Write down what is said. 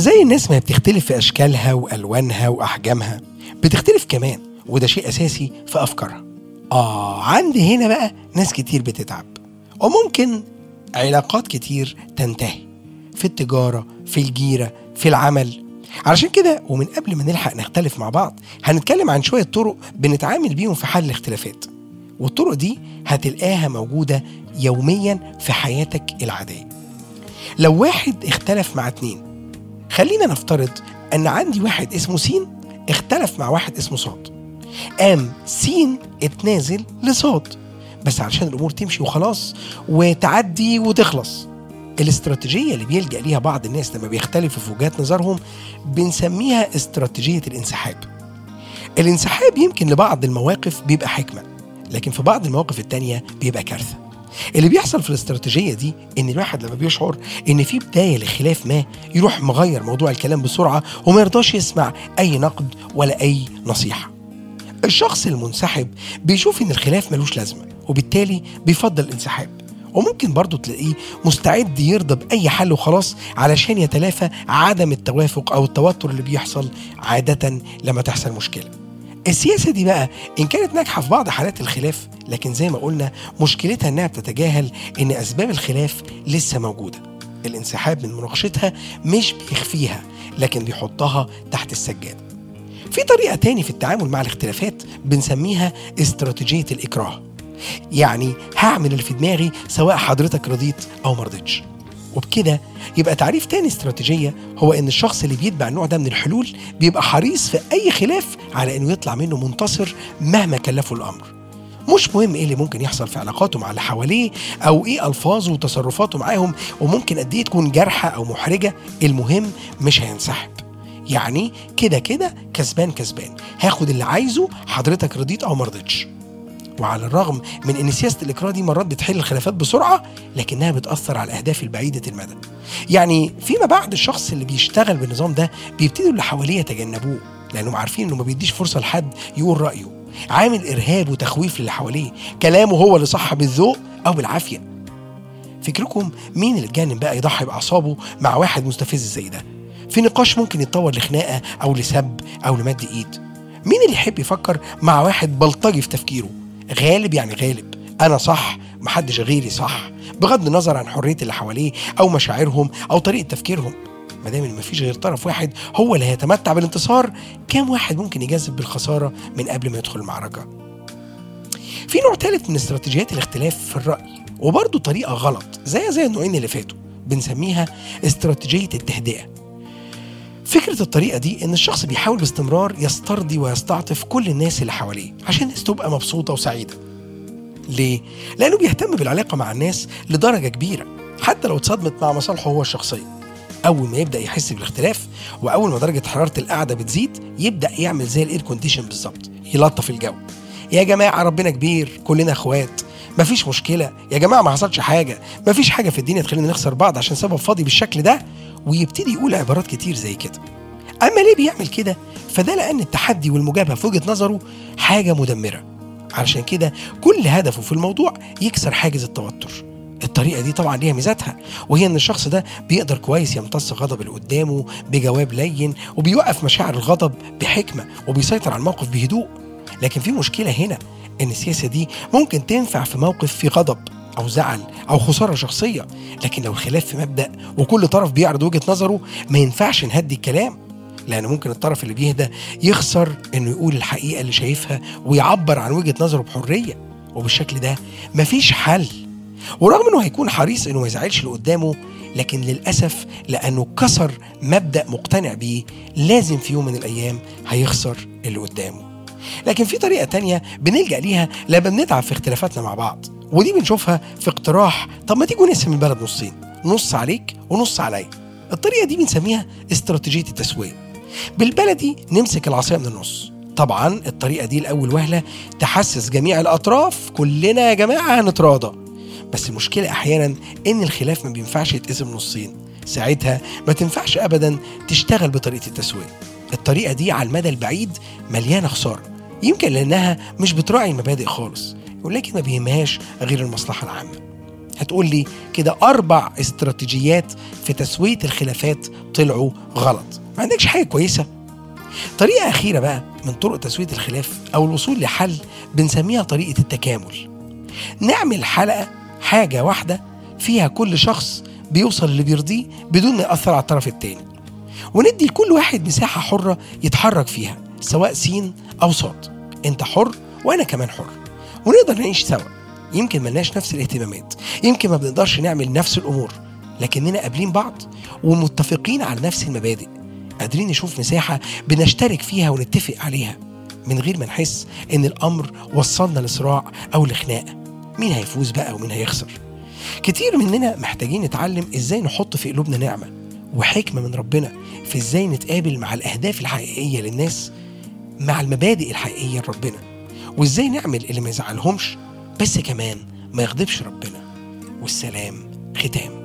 زي الناس ما بتختلف في أشكالها وألوانها وأحجامها بتختلف كمان وده شيء أساسي في أفكارها آه عندي هنا بقى ناس كتير بتتعب وممكن علاقات كتير تنتهي في التجارة في الجيرة في العمل علشان كده ومن قبل ما نلحق نختلف مع بعض هنتكلم عن شوية طرق بنتعامل بيهم في حل الاختلافات والطرق دي هتلاقاها موجودة يوميا في حياتك العادية لو واحد اختلف مع اتنين خلينا نفترض ان عندي واحد اسمه سين اختلف مع واحد اسمه صاد قام سين اتنازل لصاد بس علشان الامور تمشي وخلاص وتعدي وتخلص الاستراتيجية اللي بيلجأ ليها بعض الناس لما بيختلفوا في وجهات نظرهم بنسميها استراتيجية الانسحاب الانسحاب يمكن لبعض المواقف بيبقى حكمة لكن في بعض المواقف التانية بيبقى كارثة اللي بيحصل في الاستراتيجية دي إن الواحد لما بيشعر إن في بداية لخلاف ما يروح مغير موضوع الكلام بسرعة وما يرضاش يسمع أي نقد ولا أي نصيحة الشخص المنسحب بيشوف إن الخلاف ملوش لازمة وبالتالي بيفضل الانسحاب وممكن برضه تلاقيه مستعد يرضى بأي حل وخلاص علشان يتلافى عدم التوافق أو التوتر اللي بيحصل عادة لما تحصل مشكلة السياسة دي بقى إن كانت ناجحة في بعض حالات الخلاف لكن زي ما قلنا مشكلتها إنها بتتجاهل إن أسباب الخلاف لسه موجودة الانسحاب من مناقشتها مش بيخفيها لكن بيحطها تحت السجادة في طريقة تاني في التعامل مع الاختلافات بنسميها استراتيجية الإكراه يعني هعمل اللي في دماغي سواء حضرتك رضيت أو مرضتش وبكده يبقى تعريف تاني استراتيجية هو إن الشخص اللي بيتبع النوع ده من الحلول بيبقى حريص في أي خلاف على إنه يطلع منه منتصر مهما كلفه الأمر مش مهم ايه اللي ممكن يحصل في علاقاته مع اللي حواليه او ايه الفاظه وتصرفاته معاهم وممكن قد ايه تكون جارحه او محرجه المهم مش هينسحب يعني كده كده كسبان كسبان هاخد اللي عايزه حضرتك رضيت او مرضتش وعلى الرغم من ان سياسه الاكراه دي مرات بتحل الخلافات بسرعه لكنها بتاثر على الاهداف البعيده المدى. يعني فيما بعد الشخص اللي بيشتغل بالنظام ده بيبتدوا اللي حواليه يتجنبوه لانهم عارفين انه ما بيديش فرصه لحد يقول رايه. عامل ارهاب وتخويف للي حواليه، كلامه هو اللي صح بالذوق او بالعافيه. فكركم مين اللي اتجنن بقى يضحي باعصابه مع واحد مستفز زي ده؟ في نقاش ممكن يتطور لخناقه او لسب او لمد ايد. مين اللي يحب يفكر مع واحد بلطجي في تفكيره غالب يعني غالب انا صح محدش غيري صح بغض النظر عن حريه اللي حواليه او مشاعرهم او طريقه تفكيرهم ما دام ان مفيش غير طرف واحد هو اللي هيتمتع بالانتصار كام واحد ممكن يجذب بالخساره من قبل ما يدخل المعركه في نوع ثالث من استراتيجيات الاختلاف في الراي وبرضه طريقه غلط زي زي النوعين اللي فاتوا بنسميها استراتيجيه التهدئه فكرة الطريقة دي إن الشخص بيحاول باستمرار يسترضي ويستعطف كل الناس اللي حواليه عشان الناس تبقى مبسوطة وسعيدة. ليه؟ لأنه بيهتم بالعلاقة مع الناس لدرجة كبيرة حتى لو اتصدمت مع مصالحه هو الشخصية. أول ما يبدأ يحس بالاختلاف وأول ما درجة حرارة القعدة بتزيد يبدأ يعمل زي الإير كونديشن بالظبط يلطف الجو. يا جماعة ربنا كبير كلنا إخوات مفيش مشكلة يا جماعة ما حصلش حاجة مفيش حاجة في الدنيا تخلينا نخسر بعض عشان سبب فاضي بالشكل ده ويبتدي يقول عبارات كتير زي كده أما ليه بيعمل كده فده لأن التحدي والمجابهة في وجهة نظره حاجة مدمرة علشان كده كل هدفه في الموضوع يكسر حاجز التوتر الطريقة دي طبعا ليها ميزاتها وهي ان الشخص ده بيقدر كويس يمتص غضب اللي قدامه بجواب لين وبيوقف مشاعر الغضب بحكمة وبيسيطر على الموقف بهدوء لكن في مشكلة هنا ان السياسة دي ممكن تنفع في موقف فيه غضب أو زعل أو خسارة شخصية لكن لو الخلاف في مبدأ وكل طرف بيعرض وجهة نظره ما ينفعش نهدي الكلام لأن ممكن الطرف اللي بيهدى يخسر إنه يقول الحقيقة اللي شايفها ويعبر عن وجهة نظره بحرية وبالشكل ده مفيش حل ورغم إنه هيكون حريص إنه ما يزعلش اللي قدامه لكن للأسف لأنه كسر مبدأ مقتنع بيه لازم في يوم من الأيام هيخسر اللي قدامه لكن في طريقة تانية بنلجأ ليها لما بنتعب في اختلافاتنا مع بعض ودي بنشوفها في اقتراح طب ما تيجوا نقسم البلد نصين نص عليك ونص عليا الطريقة دي بنسميها استراتيجية التسوية بالبلدي نمسك العصاية من النص طبعا الطريقة دي لأول وهلة تحسس جميع الأطراف كلنا يا جماعة هنتراضى بس المشكلة أحيانا إن الخلاف ما بينفعش يتقسم نصين ساعتها ما تنفعش أبدا تشتغل بطريقة التسوية الطريقة دي على المدى البعيد مليانة خسارة يمكن لأنها مش بتراعي المبادئ خالص ولكن ما بيهمهاش غير المصلحة العامة هتقول لي كده أربع استراتيجيات في تسوية الخلافات طلعوا غلط ما عندكش حاجة كويسة طريقة أخيرة بقى من طرق تسوية الخلاف أو الوصول لحل بنسميها طريقة التكامل نعمل حلقة حاجة واحدة فيها كل شخص بيوصل اللي بيرضيه بدون ما يأثر على الطرف التاني وندي لكل واحد مساحة حرة يتحرك فيها سواء سين أو صاد أنت حر وأنا كمان حر ونقدر نعيش سوا يمكن ملناش نفس الاهتمامات يمكن ما بنقدرش نعمل نفس الأمور لكننا قابلين بعض ومتفقين على نفس المبادئ قادرين نشوف مساحة بنشترك فيها ونتفق عليها من غير ما نحس إن الأمر وصلنا لصراع أو لخناقة مين هيفوز بقى ومين هيخسر كتير مننا محتاجين نتعلم إزاي نحط في قلوبنا نعمة وحكمة من ربنا في إزاي نتقابل مع الأهداف الحقيقية للناس مع المبادئ الحقيقية لربنا وإزاي نعمل اللي ما يزعلهمش بس كمان ما يغضبش ربنا والسلام ختام